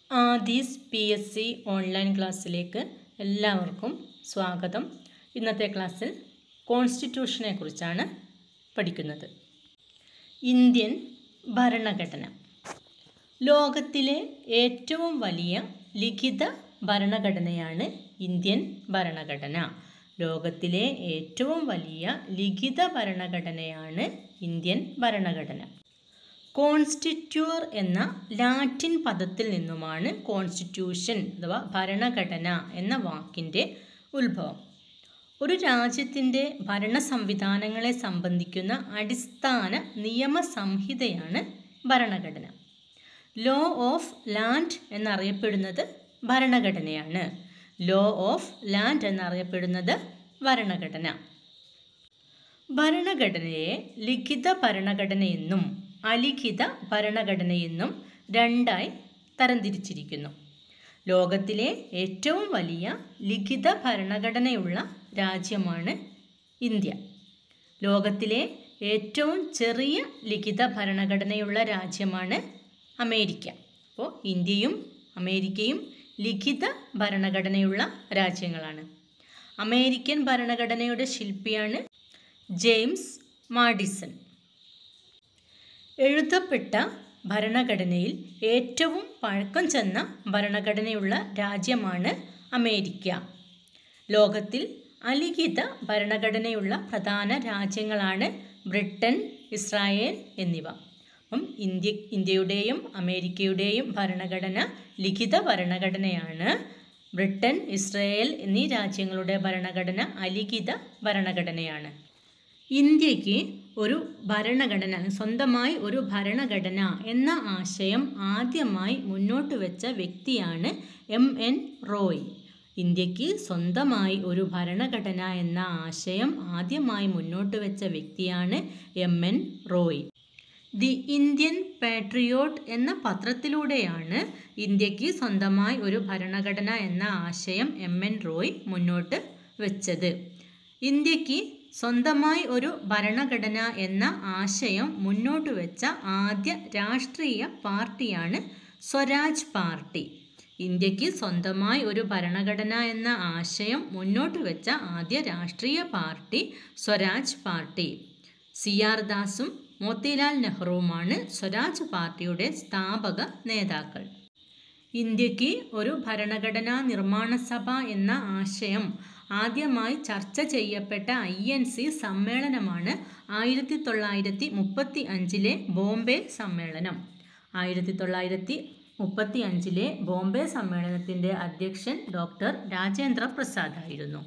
Aadhi's P S C online ക്ലാസ്സിലേക്ക് എല്ലാവർക്കും സ്വാഗതം ഇന്നത്തെ ക്ലാസ്സിൽ കോൺസ്റ്റിറ്റ്യൂഷനെ കുറിച്ചാണ് പഠിക്കുന്നത് ഇന്ത്യൻ ഭരണഘടന ലോകത്തിലെ ഏറ്റവും വലിയ ലിഖിത ഭരണഘടനയാണ് ഇന്ത്യൻ ഭരണഘടന ലോകത്തിലെ ഏറ്റവും വലിയ ലിഖിത ഭരണഘടനയാണ് ഇന്ത്യൻ ഭരണഘടന കോൺസ്റ്റിറ്റ്യൂർ എന്ന ലാറ്റിൻ പദത്തിൽ നിന്നുമാണ് കോൺസ്റ്റിറ്റ്യൂഷൻ അഥവാ ഭരണഘടന എന്ന വാക്കിൻ്റെ ഉത്ഭവം ഒരു രാജ്യത്തിൻ്റെ ഭരണ സംവിധാനങ്ങളെ സംബന്ധിക്കുന്ന അടിസ്ഥാന നിയമസംഹിതയാണ് ഭരണഘടന ലോ ഓഫ് ലാൻഡ് എന്നറിയപ്പെടുന്നത് ഭരണഘടനയാണ് ലോ ഓഫ് ലാൻഡ് എന്നറിയപ്പെടുന്നത് ഭരണഘടന ഭരണഘടനയെ ലിഖിത ഭരണഘടനയെന്നും അലിഖിത ഭരണഘടനയെന്നും രണ്ടായി തരംതിരിച്ചിരിക്കുന്നു ലോകത്തിലെ ഏറ്റവും വലിയ ലിഖിത ഭരണഘടനയുള്ള രാജ്യമാണ് ഇന്ത്യ ലോകത്തിലെ ഏറ്റവും ചെറിയ ലിഖിത ഭരണഘടനയുള്ള രാജ്യമാണ് അമേരിക്ക അപ്പോൾ ഇന്ത്യയും അമേരിക്കയും ലിഖിത ഭരണഘടനയുള്ള രാജ്യങ്ങളാണ് അമേരിക്കൻ ഭരണഘടനയുടെ ശില്പിയാണ് ജെയിംസ് മാഡിസൺ എഴുതപ്പെട്ട ഭരണഘടനയിൽ ഏറ്റവും പഴക്കം ചെന്ന ഭരണഘടനയുള്ള രാജ്യമാണ് അമേരിക്ക ലോകത്തിൽ അലിഖിത ഭരണഘടനയുള്ള പ്രധാന രാജ്യങ്ങളാണ് ബ്രിട്ടൻ ഇസ്രായേൽ എന്നിവ അപ്പം ഇന്ത്യ ഇന്ത്യയുടെയും അമേരിക്കയുടെയും ഭരണഘടന ലിഖിത ഭരണഘടനയാണ് ബ്രിട്ടൻ ഇസ്രായേൽ എന്നീ രാജ്യങ്ങളുടെ ഭരണഘടന അലിഖിത ഭരണഘടനയാണ് ഇന്ത്യക്ക് ഒരു ഭരണഘടന സ്വന്തമായി ഒരു ഭരണഘടന എന്ന ആശയം ആദ്യമായി മുന്നോട്ട് വെച്ച വ്യക്തിയാണ് എം എൻ റോയ് ഇന്ത്യക്ക് സ്വന്തമായി ഒരു ഭരണഘടന എന്ന ആശയം ആദ്യമായി മുന്നോട്ട് വെച്ച വ്യക്തിയാണ് M N Roy the Indian Patriot എന്ന പത്രത്തിലൂടെയാണ് ഇന്ത്യക്ക് സ്വന്തമായി ഒരു ഭരണഘടന എന്ന ആശയം എം എൻ റോയ് മുന്നോട്ട് വെച്ചത് ഇന്ത്യക്ക് സ്വന്തമായി ഒരു ഭരണഘടന എന്ന ആശയം മുന്നോട്ട് വെച്ച ആദ്യ രാഷ്ട്രീയ പാർട്ടിയാണ് സ്വരാജ് പാർട്ടി ഇന്ത്യക്ക് സ്വന്തമായി ഒരു ഭരണഘടന എന്ന ആശയം മുന്നോട്ട് വെച്ച ആദ്യ രാഷ്ട്രീയ party Swaraj party C R ദാസും മോത്തിലാൽ നെഹ്റുവുമാണ് സ്വരാജ് പാർട്ടിയുടെ സ്ഥാപക നേതാക്കൾ ഇന്ത്യക്ക് ഒരു ഭരണഘടനാ നിർമ്മാണ സഭ എന്ന ആശയം ആദ്യമായി ചർച്ച ചെയ്യപ്പെട്ട ഐ എൻ സി സമ്മേളനമാണ് ആയിരത്തി തൊള്ളായിരത്തി മുപ്പത്തി അഞ്ചിലെ ബോംബെ സമ്മേളനം ആയിരത്തി തൊള്ളായിരത്തി മുപ്പത്തി അഞ്ചിലെ ബോംബെ സമ്മേളനത്തിൻ്റെ അധ്യക്ഷൻ ഡോക്ടർ രാജേന്ദ്ര പ്രസാദ് ആയിരുന്നു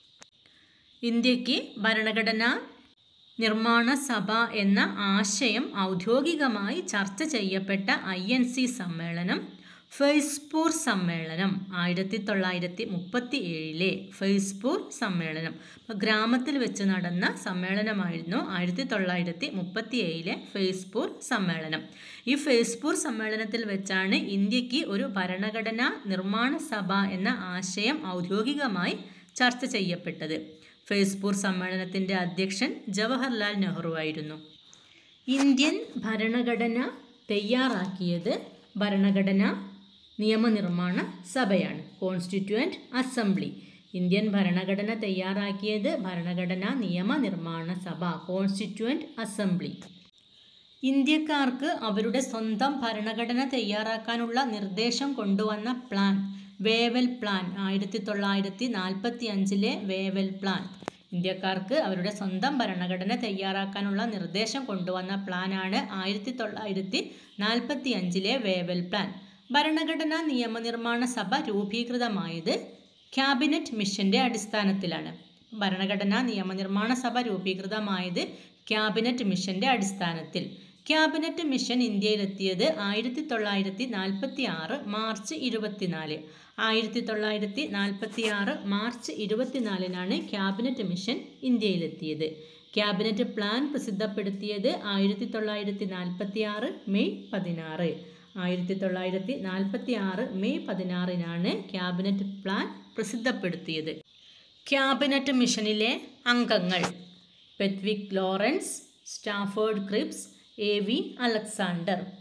ഇന്ത്യക്ക് ഭരണഘടനാ നിർമ്മാണ സഭ എന്ന ആശയം ഔദ്യോഗികമായി ചർച്ച ചെയ്യപ്പെട്ട ഐ എൻ സി സമ്മേളനം ഫെയ്സ്പൂർ സമ്മേളനം ആയിരത്തി തൊള്ളായിരത്തി മുപ്പത്തി ഏഴിലെ ഫെയ്സ്പൂർ സമ്മേളനം അപ്പോൾ ഗ്രാമത്തിൽ വെച്ച് നടന്ന സമ്മേളനമായിരുന്നു ആയിരത്തി തൊള്ളായിരത്തി മുപ്പത്തി ഏഴിലെ ഫെയ്സ്പൂർ സമ്മേളനം ഈ ഫെയ്സ്പൂർ സമ്മേളനത്തിൽ വെച്ചാണ് ഇന്ത്യക്ക് ഒരു ഭരണഘടനാ നിർമ്മാണ സഭ എന്ന ആശയം ഔദ്യോഗികമായി ചർച്ച ചെയ്യപ്പെട്ടത് ഫെയ്സ്പൂർ സമ്മേളനത്തിൻ്റെ അധ്യക്ഷൻ ജവഹർലാൽ നെഹ്റു ആയിരുന്നു ഇന്ത്യൻ ഭരണഘടന തയ്യാറാക്കിയത് ഭരണഘടന നിയമനിർമ്മാണ സഭയാണ് കോൺസ്റ്റിറ്റ്യൂവൻറ്റ് അസംബ്ലി ഇന്ത്യൻ ഭരണഘടന തയ്യാറാക്കിയത് ഭരണഘടനാ നിയമനിർമ്മാണ സഭ കോൺസ്റ്റിറ്റ്യൂവൻറ്റ് അസംബ്ലി ഇന്ത്യക്കാർക്ക് അവരുടെ സ്വന്തം ഭരണഘടന തയ്യാറാക്കാനുള്ള നിർദ്ദേശം കൊണ്ടുവന്ന പ്ലാൻ വേവൽ പ്ലാൻ ആയിരത്തി തൊള്ളായിരത്തി നാൽപ്പത്തി അഞ്ചിലെ വേവൽ പ്ലാൻ ഇന്ത്യക്കാർക്ക് അവരുടെ സ്വന്തം ഭരണഘടന തയ്യാറാക്കാനുള്ള നിർദ്ദേശം കൊണ്ടുവന്ന പ്ലാനാണ് ആയിരത്തി തൊള്ളായിരത്തി നാൽപ്പത്തി അഞ്ചിലെ വേവൽ പ്ലാൻ ഭരണഘടനാ നിയമനിർമ്മാണ സഭ രൂപീകൃതമായത് ക്യാബിനറ്റ് മിഷന്റെ അടിസ്ഥാനത്തിലാണ് ഭരണഘടനാ നിയമനിർമ്മാണ സഭ രൂപീകൃതമായത് ക്യാബിനറ്റ് മിഷന്റെ അടിസ്ഥാനത്തിൽ ക്യാബിനറ്റ് മിഷൻ ഇന്ത്യയിലെത്തിയത് ആയിരത്തി തൊള്ളായിരത്തി നാൽപ്പത്തി ആറ് മാർച്ച് ഇരുപത്തിനാല് ആയിരത്തി തൊള്ളായിരത്തി നാൽപ്പത്തി ആറ് മാർച്ച് ഇരുപത്തിനാലിനാണ് ക്യാബിനറ്റ് മിഷൻ ഇന്ത്യയിലെത്തിയത് ക്യാബിനറ്റ് പ്ലാൻ പ്രസിദ്ധപ്പെടുത്തിയത് ആയിരത്തി തൊള്ളായിരത്തി നാൽപ്പത്തി ആറ് മെയ് പതിനാറ് ആയിരത്തി തൊള്ളായിരത്തി നാൽപ്പത്തി ആറ് മെയ് പതിനാറിനാണ് ക്യാബിനറ്റ് പ്ലാൻ പ്രസിദ്ധപ്പെടുത്തിയത് ക്യാബിനറ്റ് മിഷനിലെ അംഗങ്ങൾ Pethick Lawrence Stafford Cripps A V Alexander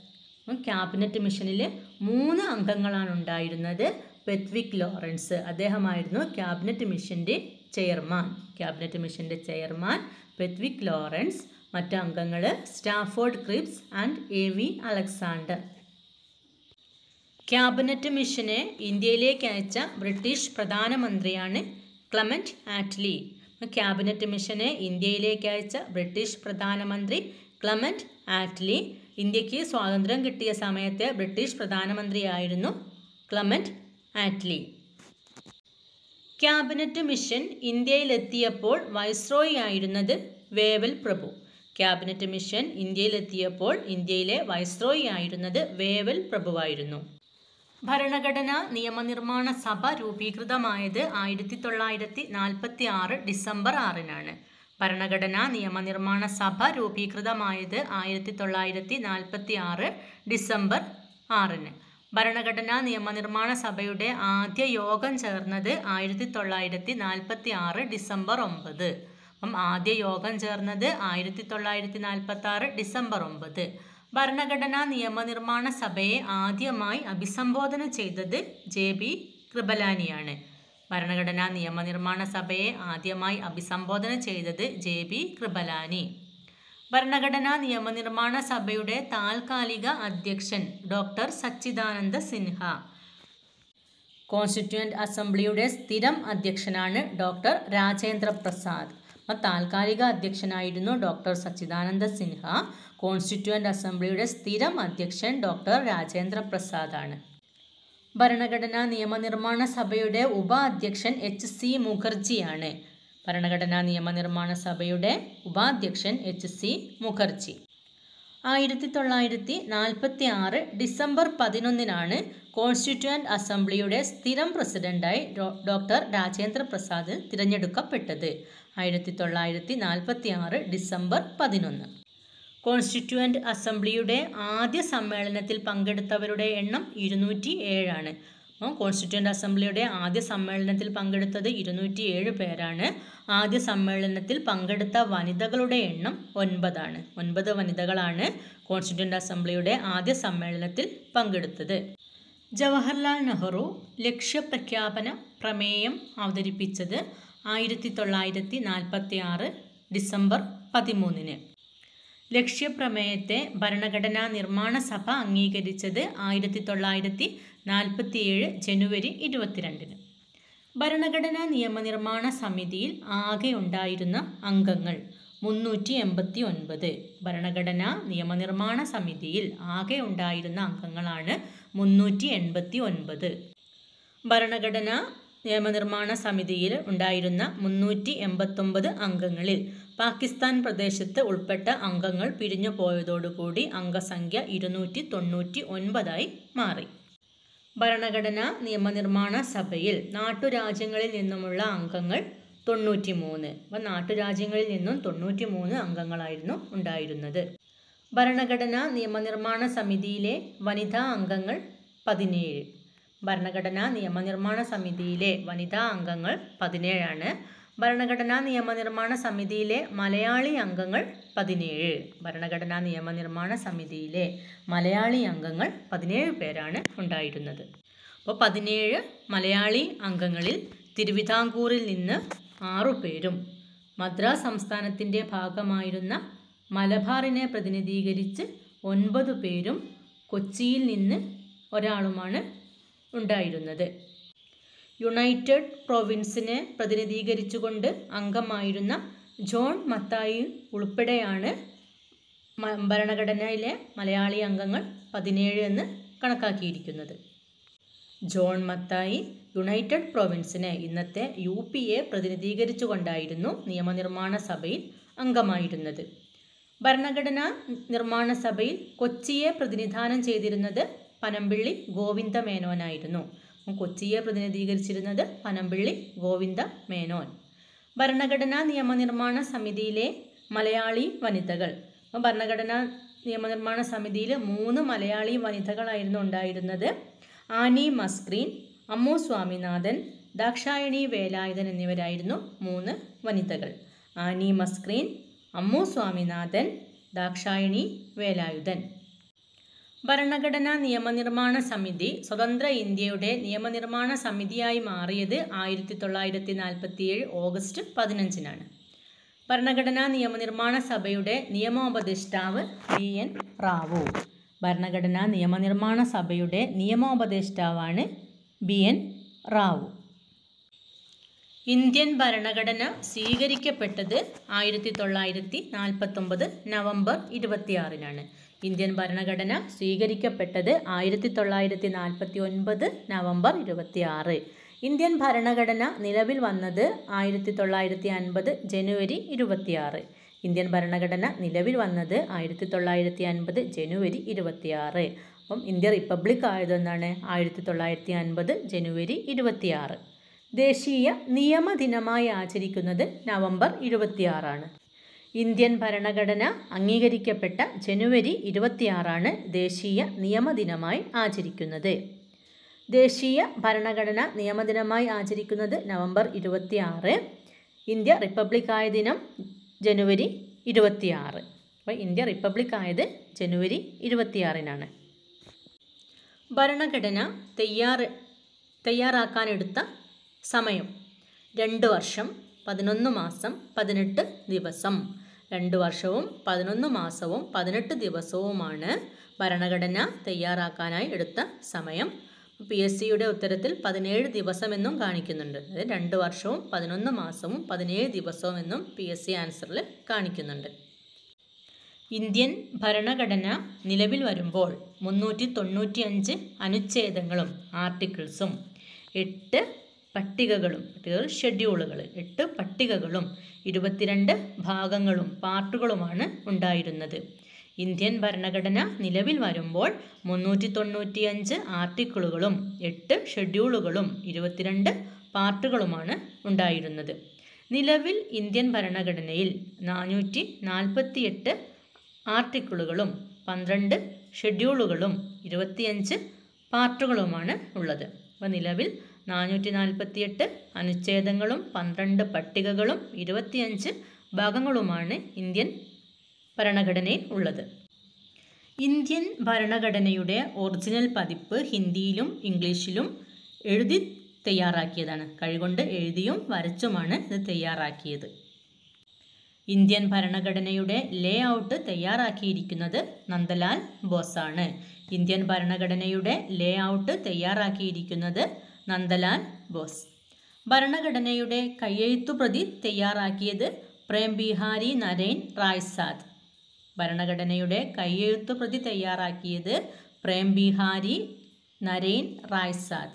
cabinet മിഷനിൽ മൂന്ന് അംഗങ്ങളാണ് ഉണ്ടായിരുന്നത് പെത്വിക് ലോറൻസ് അദ്ദേഹമായിരുന്നു ക്യാബിനറ്റ് മിഷൻ്റെ ചെയർമാൻ ക്യാബിനറ്റ് മിഷൻ്റെ ചെയർമാൻ പെത്വിക് ലോറൻസ് മറ്റ് അംഗങ്ങൾ Stafford Cripps and A V Alexander cabinet മിഷനെ ഇന്ത്യയിലേക്ക് അയച്ച ബ്രിട്ടീഷ് പ്രധാനമന്ത്രിയാണ് ക്ലമന്റ് ആറ്റ്ലി ക്യാബിനറ്റ് മിഷനെ ഇന്ത്യയിലേക്ക് അയച്ച ബ്രിട്ടീഷ് പ്രധാനമന്ത്രി ക്ലമന്റ് ആറ്റ്ലി ഇന്ത്യക്ക് സ്വാതന്ത്ര്യം കിട്ടിയ സമയത്തെ ബ്രിട്ടീഷ് പ്രധാനമന്ത്രിയായിരുന്നു ക്ലമന്റ് ആറ്റ്ലി ക്യാബിനറ്റ് മിഷൻ ഇന്ത്യയിലെത്തിയപ്പോൾ വൈസ്രോയി ആയിരുന്നത് വേവൽ പ്രഭു ക്യാബിനറ്റ് മിഷൻ ഇന്ത്യയിലെത്തിയപ്പോൾ ഇന്ത്യയിലെ വൈസ്രോയി ആയിരുന്നത് വേവൽ പ്രഭുവായിരുന്നു ഭരണഘടനാ നിയമനിർമ്മാണ സഭ രൂപീകൃതമായത് ആയിരത്തി തൊള്ളായിരത്തി നാൽപ്പത്തി ആറ് ഡിസംബർ ആറിനാണ് ഭരണഘടനാ നിയമനിർമ്മാണ സഭ രൂപീകൃതമായത് ആയിരത്തി തൊള്ളായിരത്തി നാൽപ്പത്തി ആറ് ഡിസംബർ ആറിന് ഭരണഘടനാ നിയമനിർമ്മാണ സഭയുടെ ആദ്യ യോഗം ചേർന്നത് ആയിരത്തി തൊള്ളായിരത്തി നാൽപ്പത്തി ആറ് ഡിസംബർ ഒമ്പത് അപ്പം ആദ്യ യോഗം ചേർന്നത് ആയിരത്തി തൊള്ളായിരത്തി നാൽപ്പത്തി ആറ് ഡിസംബർ ഒമ്പത് ഭരണഘടനാ നിയമനിർമ്മാണ സഭയെ ആദ്യമായി അഭിസംബോധന ചെയ്തത് ജെ ബി കൃപലാനിയാണ് ഭരണഘടനാ നിയമനിർമ്മാണ സഭയെ ആദ്യമായി അഭിസംബോധന ചെയ്തത് ജെ ബി കൃപലാനി ഭരണഘടനാ നിയമനിർമ്മാണ സഭയുടെ താൽക്കാലിക അധ്യക്ഷൻ ഡോക്ടർ സച്ചിദാനന്ദ സിൻഹ കോൺസ്റ്റിറ്റ്യൂവൻ്റ് അസംബ്ലിയുടെ സ്ഥിരം അധ്യക്ഷനാണ് ഡോക്ടർ രാജേന്ദ്ര പ്രസാദ് അപ്പം താൽക്കാലിക അധ്യക്ഷനായിരുന്നു ഡോക്ടർ സച്ചിദാനന്ദ സിൻഹ കോൺസ്റ്റിറ്റ്യൂവൻ്റ് അസംബ്ലിയുടെ സ്ഥിരം അധ്യക്ഷൻ ഡോക്ടർ രാജേന്ദ്ര പ്രസാദാണ് ഭരണഘടനാ നിയമനിർമ്മാണ സഭയുടെ ഉപാധ്യക്ഷൻ എച്ച് സി മുഖർജിയാണ് ഭരണഘടനാ നിയമനിർമ്മാണ സഭയുടെ ഉപാധ്യക്ഷൻ എച്ച് സി മുഖർജി ആയിരത്തി തൊള്ളായിരത്തി നാൽപ്പത്തി ആറ് ഡിസംബർ പതിനൊന്നിനാണ് കോൺസ്റ്റിറ്റ്യൂവൻ്റ് അസംബ്ലിയുടെ സ്ഥിരം പ്രസിഡന്റായി ഡോക്ടർ രാജേന്ദ്ര പ്രസാദ് തിരഞ്ഞെടുക്കപ്പെട്ടത് ആയിരത്തി തൊള്ളായിരത്തി നാൽപ്പത്തി ആറ് ഡിസംബർ പതിനൊന്ന് കോൺസ്റ്റിറ്റ്യൂവൻ്റ് അസംബ്ലിയുടെ ആദ്യ സമ്മേളനത്തിൽ പങ്കെടുത്തവരുടെ എണ്ണം ഇരുന്നൂറ്റി ഏഴാണ് അപ്പോൾ കോൺസ്റ്റിറ്റ്യൂവൻ്റ് അസംബ്ലിയുടെ ആദ്യ സമ്മേളനത്തിൽ പങ്കെടുത്തത് ഇരുന്നൂറ്റി ഏഴ് പേരാണ് ആദ്യ സമ്മേളനത്തിൽ പങ്കെടുത്ത വനിതകളുടെ എണ്ണം ഒൻപതാണ് ഒൻപത് വനിതകളാണ് കോൺസ്റ്റിറ്റ്യൂവൻ്റ് അസംബ്ലിയുടെ ആദ്യ സമ്മേളനത്തിൽ പങ്കെടുത്തത് ജവഹർലാൽ നെഹ്റു ലക്ഷ്യപ്രഖ്യാപന പ്രമേയം അവതരിപ്പിച്ചത് ആയിരത്തി തൊള്ളായിരത്തി നാൽപ്പത്തി ആറ് ഡിസംബർ പതിമൂന്നിന് ലക്ഷ്യപ്രമേയത്തെ ഭരണഘടനാ നിർമ്മാണ സഭ അംഗീകരിച്ചത് ആയിരത്തി തൊള്ളായിരത്തി നാൽപ്പത്തിയേഴ് ജനുവരി ഇരുപത്തിരണ്ടിന് ഭരണഘടനാ നിയമനിർമ്മാണ സമിതിയിൽ ആകെ ഉണ്ടായിരുന്ന അംഗങ്ങൾ മുന്നൂറ്റി എൺപത്തി ഒൻപത് ഭരണഘടനാ നിയമനിർമ്മാണ സമിതിയിൽ ആകെ ഉണ്ടായിരുന്ന അംഗങ്ങളാണ് മുന്നൂറ്റി എൺപത്തി ഒൻപത് ഭരണഘടനാ നിയമനിർമ്മാണ സമിതിയിൽ ഉണ്ടായിരുന്ന മുന്നൂറ്റി എൺപത്തൊമ്പത് അംഗങ്ങളിൽ പാകിസ്ഥാൻ പ്രദേശത്ത് ഉൾപ്പെട്ട അംഗങ്ങൾ പിരിഞ്ഞു പോയതോടുകൂടി അംഗസംഖ്യ ഇരുന്നൂറ്റി തൊണ്ണൂറ്റി ഒൻപതായി മാറി ഭരണഘടനാ നിയമനിർമ്മാണ സഭയിൽ നാട്ടുരാജ്യങ്ങളിൽ നിന്നുമുള്ള അംഗങ്ങൾ തൊണ്ണൂറ്റി മൂന്ന് അപ്പം നാട്ടുരാജ്യങ്ങളിൽ നിന്നും തൊണ്ണൂറ്റി മൂന്ന് അംഗങ്ങളായിരുന്നു ഉണ്ടായിരുന്നത് ഭരണഘടനാ നിയമനിർമ്മാണ സമിതിയിലെ വനിതാ അംഗങ്ങൾ പതിനേഴ് ഭരണഘടനാ നിയമനിർമ്മാണ സമിതിയിലെ വനിതാ അംഗങ്ങൾ പതിനേഴാണ് ഭരണഘടനാ നിയമനിർമ്മാണ സമിതിയിലെ മലയാളി അംഗങ്ങൾ പതിനേഴ് ഭരണഘടനാ നിയമനിർമ്മാണ സമിതിയിലെ മലയാളി അംഗങ്ങൾ പതിനേഴ് പേരാണ് ഉണ്ടായിരുന്നത് അപ്പോൾ പതിനേഴ് മലയാളി അംഗങ്ങളിൽ തിരുവിതാംകൂറിൽ നിന്ന് ആറു പേരും മദ്രാസ് സംസ്ഥാനത്തിൻ്റെ ഭാഗമായിരുന്ന മലബാറിനെ പ്രതിനിധീകരിച്ച് ഒൻപത് പേരും കൊച്ചിയിൽ നിന്ന് ഒരാളുമാണ് ഉണ്ടായിരുന്നത് യുണൈറ്റഡ് പ്രൊവിൻസിനെ പ്രതിനിധീകരിച്ചുകൊണ്ട് അംഗമായിരുന്ന ജോൺ മത്തായി ഉൾപ്പെടെയാണ് മ- ഭരണഘടനയിലെ മലയാളി അംഗങ്ങൾ പതിനേഴ് എന്ന് കണക്കാക്കിയിരിക്കുന്നത് ജോൺ മത്തായി യുണൈറ്റഡ് പ്രൊവിൻസിനെ ഇന്നത്തെ യു പി എ പ്രതിനിധീകരിച്ചുകൊണ്ടായിരുന്നു നിയമനിർമ്മാണ സഭയിൽ അംഗമായിരുന്നത് ഭരണഘടനാ നിർമ്മാണ സഭയിൽ കൊച്ചിയെ പ്രതിനിധാനം ചെയ്തിരുന്നത് പനമ്പിള്ളി ഗോവിന്ദ മേനോനായിരുന്നു അപ്പം കൊച്ചിയെ പ്രതിനിധീകരിച്ചിരുന്നത് പനമ്പിള്ളി ഗോവിന്ദ മേനോൻ ഭരണഘടനാ നിയമനിർമ്മാണ സമിതിയിലെ മലയാളി വനിതകൾ അപ്പം ഭരണഘടനാ നിയമനിർമ്മാണ സമിതിയിൽ മൂന്ന് മലയാളി വനിതകളായിരുന്നു ഉണ്ടായിരുന്നത് ആനി മസ്ക്രീൻ അമ്മു സ്വാമിനാഥൻ ദാക്ഷായണി വേലായുധൻ എന്നിവരായിരുന്നു മൂന്ന് വനിതകൾ ആനി മസ്ക്രീൻ അമ്മു സ്വാമിനാഥൻ ദാക്ഷായണി വേലായുധൻ ഭരണഘടനാ നിയമനിർമ്മാണ സമിതി സ്വതന്ത്ര ഇന്ത്യയുടെ നിയമനിർമ്മാണ സമിതിയായി മാറിയത് ആയിരത്തി തൊള്ളായിരത്തി നാൽപ്പത്തിയേഴ് ഓഗസ്റ്റ് പതിനഞ്ചിനാണ് ഭരണഘടനാ നിയമനിർമ്മാണ സഭയുടെ നിയമോപദേഷ്ടാവ് ബി എൻ റാവു ഭരണഘടനാ നിയമനിർമ്മാണ സഭയുടെ നിയമോപദേഷ്ടാവാണ് ബി എൻ റാവു ഇന്ത്യൻ ഭരണഘടന സ്വീകരിക്കപ്പെട്ടത് ആയിരത്തി തൊള്ളായിരത്തി നാൽപ്പത്തൊമ്പത് നവംബർ ഇരുപത്തിയാറിനാണ് ഇന്ത്യൻ ഭരണഘടന സ്വീകരിക്കപ്പെട്ടത് ആയിരത്തി തൊള്ളായിരത്തി നാൽപ്പത്തി ഒൻപത് നവംബർ ഇരുപത്തിയാറ് ഇന്ത്യൻ ഭരണഘടന നിലവിൽ വന്നത് ആയിരത്തി തൊള്ളായിരത്തി അൻപത് ജനുവരി ഇരുപത്തിയാറ് ഇന്ത്യൻ ഭരണഘടന നിലവിൽ വന്നത് ആയിരത്തി തൊള്ളായിരത്തി അൻപത് ജനുവരി ഇരുപത്തിയാറ് അപ്പം ഇന്ത്യ റിപ്പബ്ലിക് ആയതെന്നാണ് ആയിരത്തി തൊള്ളായിരത്തി അൻപത് ജനുവരി ഇരുപത്തിയാറ് ദേശീയ നിയമദിനമായി ആചരിക്കുന്നത് നവംബർ ഇരുപത്തിയാറാണ് ഇന്ത്യൻ ഭരണഘടന അംഗീകരിക്കപ്പെട്ട ജനുവരി ഇരുപത്തിയാറാണ് ദേശീയ നിയമദിനമായി ആചരിക്കുന്നത് ദേശീയ ഭരണഘടന നിയമദിനമായി ആചരിക്കുന്നത് നവംബർ ഇരുപത്തിയാറ് ഇന്ത്യ റിപ്പബ്ലിക് ആയ ദിനം ജനുവരി ഇരുപത്തിയാറ് അപ്പോൾ ഇന്ത്യ റിപ്പബ്ലിക് ആയത് ജനുവരി ഇരുപത്തിയാറിനാണ് ഭരണഘടന തയ്യാറ് തയ്യാറാക്കാനെടുത്ത സമയം രണ്ട് വർഷം പതിനൊന്ന് മാസം പതിനെട്ട് ദിവസം രണ്ട് വർഷവും പതിനൊന്ന് മാസവും പതിനെട്ട് ദിവസവുമാണ് ഭരണഘടന തയ്യാറാക്കാനായി എടുത്ത സമയം പി എസ് സിയുടെ ഉത്തരത്തിൽ പതിനേഴ് ദിവസമെന്നും കാണിക്കുന്നുണ്ട് അതായത് രണ്ട് വർഷവും പതിനൊന്ന് മാസവും പതിനേഴ് ദിവസവും എന്നും പി എസ് സി ആൻസറിൽ കാണിക്കുന്നുണ്ട് ഇന്ത്യൻ ഭരണഘടന നിലവിൽ വരുമ്പോൾ മുന്നൂറ്റി തൊണ്ണൂറ്റി അഞ്ച് അനുച്ഛേദങ്ങളും ആർട്ടിക്കിൾസും എട്ട് പട്ടികകളും പട്ടികകൾ ഷെഡ്യൂളുകൾ എട്ട് പട്ടികകളും ഇരുപത്തിരണ്ട് ഭാഗങ്ങളും പാർട്ടുകളുമാണ് ഉണ്ടായിരുന്നത് ഇന്ത്യൻ ഭരണഘടന നിലവിൽ വരുമ്പോൾ മുന്നൂറ്റി തൊണ്ണൂറ്റിയഞ്ച് ആർട്ടിക്കിളുകളും എട്ട് ഷെഡ്യൂളുകളും ഇരുപത്തിരണ്ട് പാർട്ടുകളുമാണ് ഉണ്ടായിരുന്നത് നിലവിൽ ഇന്ത്യൻ ഭരണഘടനയിൽ നാനൂറ്റി നാൽപ്പത്തിയെട്ട് ആർട്ടിക്കിളുകളും പന്ത്രണ്ട് ഷെഡ്യൂളുകളും ഇരുപത്തിയഞ്ച് പാർട്ടുകളുമാണ് ഉള്ളത് അപ്പോൾ നിലവിൽ നാനൂറ്റി നാൽപ്പത്തിയെട്ട് അനുച്ഛേദങ്ങളും പന്ത്രണ്ട് പട്ടികകളും ഇരുപത്തിയഞ്ച് ഭാഗങ്ങളുമാണ് ഇന്ത്യൻ ഭരണഘടനയിൽ ഉള്ളത് ഇന്ത്യൻ ഭരണഘടനയുടെ ഒറിജിനൽ പതിപ്പ് ഹിന്ദിയിലും ഇംഗ്ലീഷിലും എഴുതി തയ്യാറാക്കിയതാണ് കൈകൊണ്ട് എഴുതിയും വരച്ചുമാണ് ഇത് തയ്യാറാക്കിയത് ഇന്ത്യൻ ഭരണഘടനയുടെ ലേ ഔട്ട് തയ്യാറാക്കിയിരിക്കുന്നത് നന്ദലാൽ ബോസാണ് ഇന്ത്യൻ ഭരണഘടനയുടെ ലേ ഔട്ട് തയ്യാറാക്കിയിരിക്കുന്നത് നന്ദലാൽ ബോസ് ഭരണഘടനയുടെ കയ്യെഴുത്തുപ്രതി തയ്യാറാക്കിയത് പ്രേം ബിഹാരി നരേൻ റായ്സാദ് ഭരണഘടനയുടെ കയ്യെഴുത്തുപ്രതി തയ്യാറാക്കിയത് പ്രേം ബിഹാരി നരേൻ റായ്സാദ്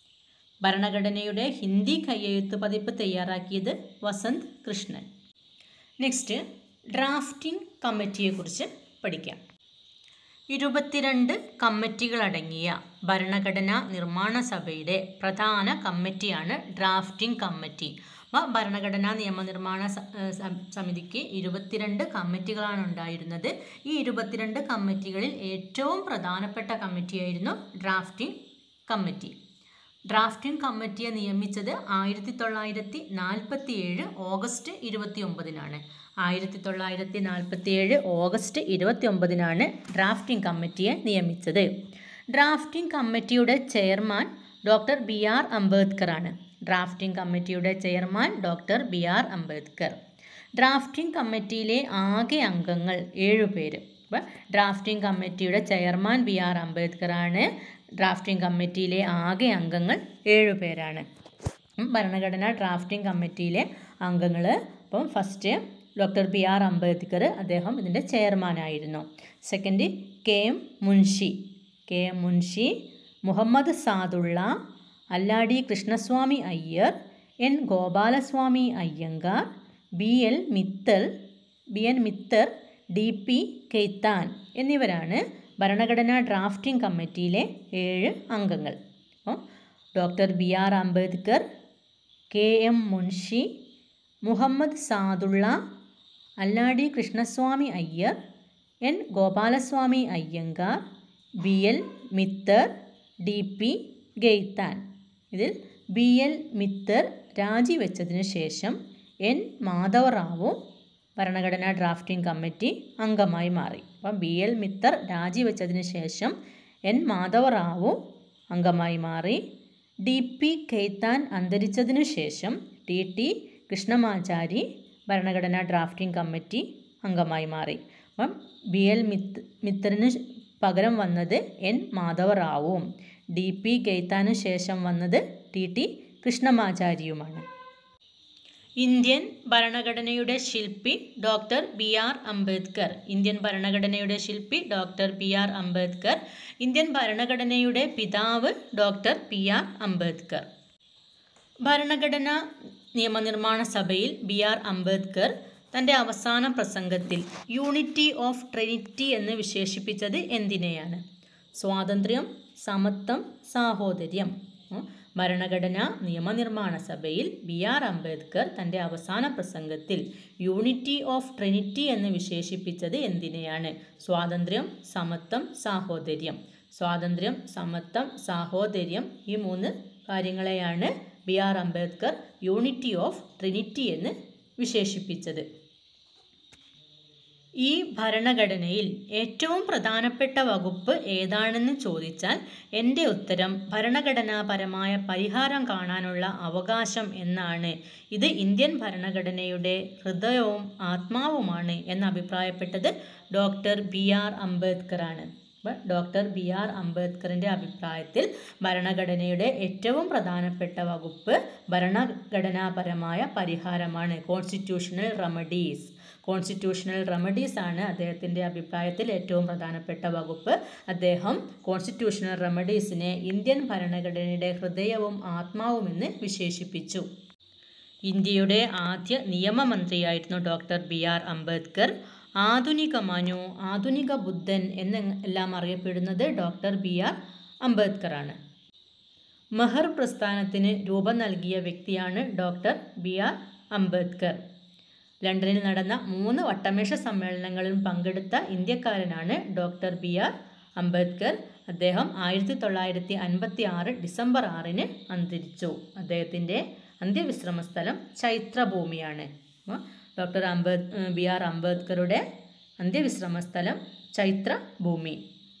ഭരണഘടനയുടെ ഹിന്ദി കയ്യെഴുത്ത് പതിപ്പ് തയ്യാറാക്കിയത് വസന്ത് കൃഷ്ണൻ നെക്സ്റ്റ് ഡ്രാഫ്റ്റിംഗ് കമ്മിറ്റിയെക്കുറിച്ച് പഠിക്കാം ഇരുപത്തിരണ്ട് കമ്മിറ്റികളടങ്ങിയ ഭരണഘടനാ നിർമ്മാണ സഭയുടെ പ്രധാന കമ്മിറ്റിയാണ് ഡ്രാഫ്റ്റിംഗ് കമ്മിറ്റി അപ്പോൾ ഭരണഘടനാ നിയമനിർമ്മാണ സ- ഏഹ് സം- സമിതിക്ക് ഇരുപത്തിരണ്ട് കമ്മിറ്റികളാണ് ഉണ്ടായിരുന്നത് ഈ ഇരുപത്തിരണ്ട് കമ്മിറ്റികളിൽ ഏറ്റവും പ്രധാനപ്പെട്ട കമ്മിറ്റിയായിരുന്നു ഡ്രാഫ്റ്റിംഗ് കമ്മിറ്റി ഡ്രാഫ്റ്റിംഗ് കമ്മിറ്റിയെ നിയമിച്ചത് ആയിരത്തി തൊള്ളായിരത്തി നാൽപ്പത്തി ഏഴ് ഓഗസ്റ്റ് ഇരുപത്തി ഒമ്പതിനാണ് ആയിരത്തി തൊള്ളായിരത്തി നാൽപ്പത്തി ഏഴ് ഓഗസ്റ്റ് ഇരുപത്തി ഒമ്പതിനാണ് ഡ്രാഫ്റ്റിംഗ് കമ്മിറ്റിയെ നിയമിച്ചത് ഡ്രാഫ്റ്റിംഗ് കമ്മിറ്റിയുടെ chairman doctor B R Ambedkar ആണ് ഡ്രാഫ്റ്റിംഗ് കമ്മിറ്റിയുടെ chairman doctor B R Ambedkar drafting കമ്മിറ്റിയിലെ ആകെ അംഗങ്ങൾ ഏഴു പേര് അപ്പോൾ ഡ്രാഫ്റ്റിംഗ് കമ്മിറ്റിയുടെ ചെയർമാൻ ബി ആർ അംബേദ്കർ ആണ് ഡ്രാഫ്റ്റിംഗ് കമ്മിറ്റിയിലെ ആകെ അംഗങ്ങൾ ഏഴു പേരാണ് ഉം, ഭരണഘടനാ ഡ്രാഫ്റ്റിംഗ് കമ്മിറ്റിയിലെ അംഗങ്ങൾ അപ്പം first doctor B R Ambedkar അദ്ദേഹം ഇതിൻ്റെ ചെയർമാനായിരുന്നു second K M Munshi K M Munshi Muhammad Saadulla Alladi Krishnaswami Ayyar N Gopalaswami Ayyangar B L Mittal B N Mitter D P Khaitan എന്നിവരാണ് ഭരണഘടനാ ഡ്രാഫ്റ്റിംഗ് കമ്മിറ്റിയിലെ ഏഴ് അംഗങ്ങൾ അപ്പോൾ doctor B R Ambedkar K M Munshi Muhammad Saadulla Alladi Krishnaswami Ayyar N Gopalaswami Ayyangar B L Mitter D P Khaitan ഇതിൽ ബി എൽ മിത്തർ രാജിവെച്ചതിന് ശേഷം എൻ മാധവറാവു ഭരണഘടനാ ഡ്രാഫ്റ്റിംഗ് കമ്മിറ്റി അംഗമായി മാറി അപ്പം ബി എൽ മിത്തർ രാജിവെച്ചതിന് ശേഷം എൻ മാധവറാവു അംഗമായി മാറി ഡി പി ഖെയ്ത്താൻ അന്തരിച്ചതിനു ശേഷം ടി ടി കൃഷ്ണമാചാരി ഭരണഘടനാ ഡ്രാഫ്റ്റിംഗ് കമ്മിറ്റി അംഗമായി മാറി അപ്പം ബി എൽ മിത്ത് മിത്തറിന് പകരം വന്നത് എൻ മാധവറാവുവും ഡി പി ഖെയ്ത്താനു ശേഷം വന്നത് ടി ടി കൃഷ്ണമാചാരിയുമാണ് ഇന്ത്യൻ ഭരണഘടനയുടെ ശില്പി doctor B R Ambedkar Indian ഭരണഘടനയുടെ ശില്പി doctor B R Ambedkar Indian ഭരണഘടനയുടെ പിതാവ് ഡോക്ടർ പി ആർ അംബേദ്കർ ഭരണഘടനാ നിയമനിർമ്മാണ സഭയിൽ ബി ആർ അംബേദ്കർ തൻ്റെ അവസാന പ്രസംഗത്തിൽ യൂണിറ്റി ഓഫ് ട്രിനിറ്റി എന്ന് വിശേഷിപ്പിച്ചത് എന്തിനെയാണ് സ്വാതന്ത്ര്യം സമത്വം സാഹോദര്യം ഉം. ഭരണഘടനാ നിയമനിർമ്മാണ സഭയിൽ ബി ആർ അംബേദ്കർ തൻ്റെ അവസാന പ്രസംഗത്തിൽ യൂണിറ്റി ഓഫ് ട്രിനിറ്റി എന്ന് വിശേഷിപ്പിച്ചത് എന്തിനെയാണ് സ്വാതന്ത്ര്യം സമത്വം സാഹോദര്യം സ്വാതന്ത്ര്യം സമത്വം സാഹോദര്യം ഈ മൂന്ന് കാര്യങ്ങളെയാണ് B R Ambedkar unity of trinity എന്ന് വിശേഷിപ്പിച്ചത് ഈ ഭരണഘടനയിൽ ഏറ്റവും പ്രധാനപ്പെട്ട വകുപ്പ് ഏതാണെന്ന് ചോദിച്ചാൽ എൻ്റെ ഉത്തരം ഭരണഘടനാപരമായ പരിഹാരം കാണാനുള്ള അവകാശം എന്നാണ് ഇത് ഇന്ത്യൻ ഭരണഘടനയുടെ ഹൃദയവും ആത്മാവുമാണ് എന്ന് അഭിപ്രായപ്പെട്ടത് ഡോക്ടർ ബി ആർ അംബേദ്കറാണ് അപ്പോൾ ഡോക്ടർ ബി ആർ അംബേദ്കറിൻ്റെ അഭിപ്രായത്തിൽ ഭരണഘടനയുടെ ഏറ്റവും പ്രധാനപ്പെട്ട വകുപ്പ് ഭരണഘടനാപരമായ പരിഹാരമാണ് കോൺസ്റ്റിറ്റ്യൂഷണൽ റെമഡീസ് കോൺസ്റ്റിറ്റ്യൂഷണൽ റെമഡീസ് ആണ് അദ്ദേഹത്തിൻ്റെ അഭിപ്രായത്തിൽ ഏറ്റവും പ്രധാനപ്പെട്ട വകുപ്പ് അദ്ദേഹം കോൺസ്റ്റിറ്റ്യൂഷണൽ റെമഡീസിനെ ഇന്ത്യൻ ഭരണഘടനയുടെ ഹൃദയവും ആത്മാവുമെന്ന് വിശേഷിപ്പിച്ചു ഇന്ത്യയുടെ ആദ്യ നിയമമന്ത്രിയായിരുന്നു ഡോക്ടർ ബി ആർ അംബേദ്കർ ആധുനിക മനു ആധുനിക ബുദ്ധൻ എന്ന് എല്ലാം അറിയപ്പെടുന്നത് ഡോക്ടർ ബി ആർ അംബേദ്കറാണ് മെഹർ പ്രസ്ഥാനത്തിന് രൂപം നൽകിയ വ്യക്തിയാണ് ഡോക്ടർ ബി ആർ അംബേദ്കർ ലണ്ടനിൽ നടന്ന മൂന്ന് വട്ടമേശ സമ്മേളനങ്ങളിലും പങ്കെടുത്ത ഇന്ത്യക്കാരനാണ് ഡോക്ടർ ബി ആർ അംബേദ്കർ അദ്ദേഹം ആയിരത്തി തൊള്ളായിരത്തി അൻപത്തി ആറ് ഡിസംബർ ആറിന് അന്തരിച്ചു അദ്ദേഹത്തിൻ്റെ അന്ത്യവിശ്രമ സ്ഥലം ചൈത്രഭൂമിയാണ് അപ്പോൾ ഡോക്ടർ അംബേദ് ബി ആർ അംബേദ്കറുടെ അന്ത്യവിശ്രമ സ്ഥലം ചൈത്രഭൂമി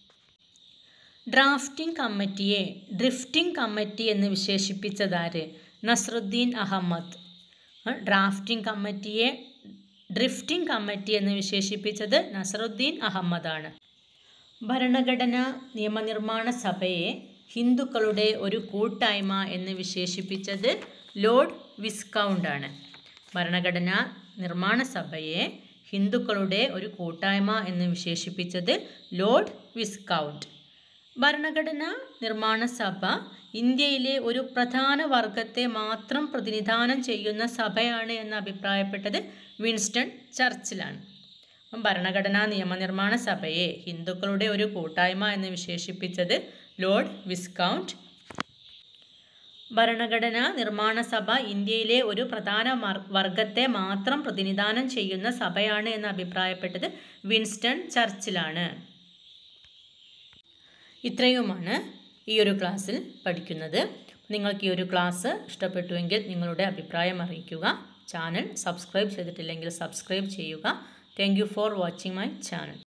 ഡ്രാഫ്റ്റിംഗ് കമ്മിറ്റിയെ ഡ്രിഫ്റ്റിംഗ് കമ്മിറ്റി എന്ന് വിശേഷിപ്പിച്ചതാര് നസ്രുദ്ദീൻ അഹമ്മദ് ആ, ഡ്രാഫ്റ്റിംഗ് കമ്മിറ്റിയെ ഡ്രിഫ്റ്റിംഗ് കമ്മിറ്റി എന്ന് വിശേഷിപ്പിച്ചത് നസറുദ്ദീൻ അഹമ്മദാണ് ഭരണഘടനാ നിയമനിർമ്മാണ സഭയെ ഹിന്ദുക്കളുടെ ഒരു കൂട്ടായ്മ എന്ന് വിശേഷിപ്പിച്ചത് ലോർഡ് വിസ്കൗണ്ടാണ് ഭരണഘടനാ നിർമ്മാണ സഭയെ ഹിന്ദുക്കളുടെ ഒരു കൂട്ടായ്മ എന്ന് വിശേഷിപ്പിച്ചത് ലോർഡ് വിസ്കൗണ്ട് ഭരണഘടനാ നിർമ്മാണ സഭ ഇന്ത്യയിലെ ഒരു പ്രധാന വർഗത്തെ മാത്രം പ്രതിനിധാനം ചെയ്യുന്ന സഭയാണ് എന്ന് അഭിപ്രായപ്പെട്ടത് വിൻസ്റ്റൺ ചർച്ചിലാണ് അപ്പം ഭരണഘടനാ നിയമനിർമ്മാണ സഭയെ ഹിന്ദുക്കളുടെ ഒരു കൂട്ടായ്മ എന്ന് വിശേഷിപ്പിച്ചത് ലോർഡ് വിസ്കൗണ്ട് ഭരണഘടനാ നിർമ്മാണ സഭ ഇന്ത്യയിലെ ഒരു പ്രധാന മർ- വർഗത്തെ മാത്രം പ്രതിനിധാനം ചെയ്യുന്ന സഭയാണ് എന്ന് അഭിപ്രായപ്പെട്ടത് വിൻസ്റ്റൺ ചർച്ചിലാണ് ഇത്രയുമാണ് ഈ ഒരു ക്ലാസ്സിൽ പഠിക്കുന്നത് നിങ്ങൾക്ക് ഈ ഒരു ക്ലാസ് ഇഷ്ടപ്പെട്ടുവെങ്കിൽ നിങ്ങളുടെ അഭിപ്രായം അറിയിക്കുക ചാനൽ സബ്സ്ക്രൈബ് ചെയ്തിട്ടില്ലെങ്കിൽ സബ്സ്ക്രൈബ് ചെയ്യുക thank you for watching my channel